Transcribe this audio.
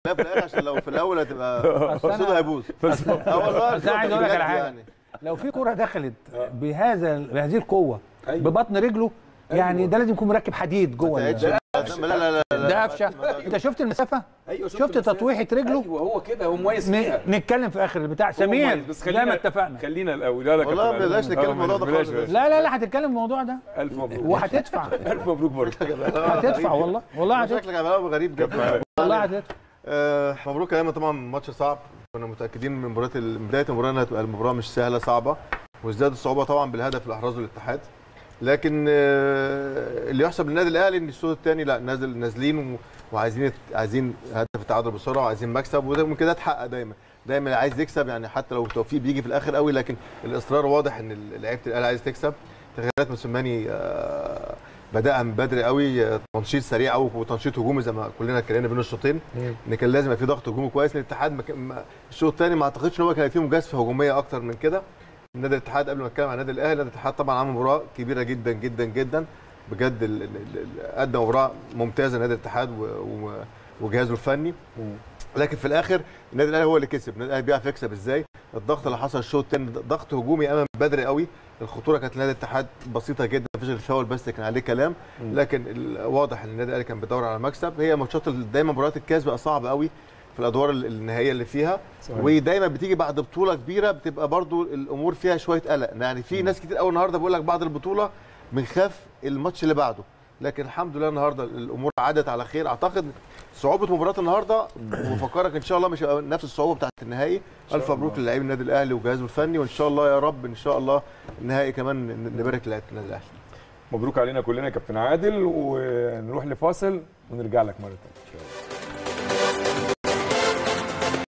لا في الاخر عشان لو في الاول هتبقى أصل أنا- الصوت هيبوظ أصل- اه والله أصل أنا عايز أقول لك على بجد حاجة. يعني. لو في كرة دخلت بهذا بهذه القوة أيوة. ببطن رجله يعني أيوة. ده لازم يكون مركب حديد جوه ما ال- تقعدش- لا لا لا لا ده قفشه انت شفت المسافه ايوه شفت المسافة. تطويحة رجله؟ ايوه هو كده هو مميز ن- فيها نتكلم في اخر البتاع هو سمير مميز. بس زي ما خلينا اتفقنا خلينا الاول لا لا والله كابتن بلاش عادل. نتكلم آه، في الموضوع ده بلاش- خالص. بلاش. لا لا لا هتتكلم في الموضوع ده الف مبروك وهتدفع الف مبروك برضه هتدفع والله والله هتدفع شكلك عمال غريب جدا والله هتدفع آه، مبروك يا ايمن طبعا ماتش صعب كنا متاكدين من مباراه ال- من بدايه المباراه انها هتبقى المباراه مش سهله صعبه وازداد الصعوبه طبعا بالهدف اللي احرزه الاتحاد لكن آه، اللي يحسب للنادي الاهلي ان الشوط الثاني لا نازل نازلين و- وعايزين يت- عايزين هدف التعادل بسرعه وعايزين مكسب وده من كده اتحقق دايما دايما اللي عايز يكسب يعني حتى لو التوفيق بيجي في الاخر قوي لكن الاصرار واضح ان ال- لعيبه الاهلي عايز تكسب تغييرات موسيماني آه، بدأها من بدري قوي آه، تنشيط سريع قوي وتنشيط هجومي زي ما كلنا اتكلمنا بين الشوطين ان كان لازم يبقى في ضغط هجومي كويس الاتحاد ما كان- ما- الشوط الثاني ما اعتقدش ان هو كان فيه مجازفه هجوميه اكتر من كده نادي الاتحاد قبل ما اتكلم عن نادي الاهلي نادي الاتحاد طبعا عمل مباراه كبيره جدا جدا جدا بجد ال- ال- ال- قدم مباراه ممتازه نادي الاتحاد و- و- وجهازه الفني لكن في الاخر النادي الاهلي هو اللي كسب النادي الاهلي بيعرف يكسب ازاي الضغط اللي حصل الشوط الثاني ضغط هجومي امام بدري قوي الخطوره كانت لنادي الاتحاد بسيطه جدا مفيش غير الفاول بس كان عليه كلام لكن ال- واضح ان النادي الاهلي كان بيدور على مكسب هي ماتشات ال- دايما مباريات الكاس بقى صعبه قوي في الادوار ال- النهائيه اللي فيها صحيح. ودايما بتيجي بعد بطوله كبيره بتبقى برضو الامور فيها شويه قلق يعني في ناس كتير قوي النهارده بيقول لك بعد البطوله بنخاف الماتش اللي بعده لكن الحمد لله النهارده الامور عادت على خير اعتقد صعوبه مباراه النهارده وبفكرك ان شاء الله مش هيبقى نفس الصعوبه بتاعه النهائي الف مبروك للاعبي النادي الاهلي وجهازه الفني وان شاء الله يا رب ان شاء الله النهائي كمان ن- نبارك للاعيبه النادي الاهلي مبروك علينا كلنا يا كابتن عادل ونروح لفاصل ونرجع لك مره ثانيه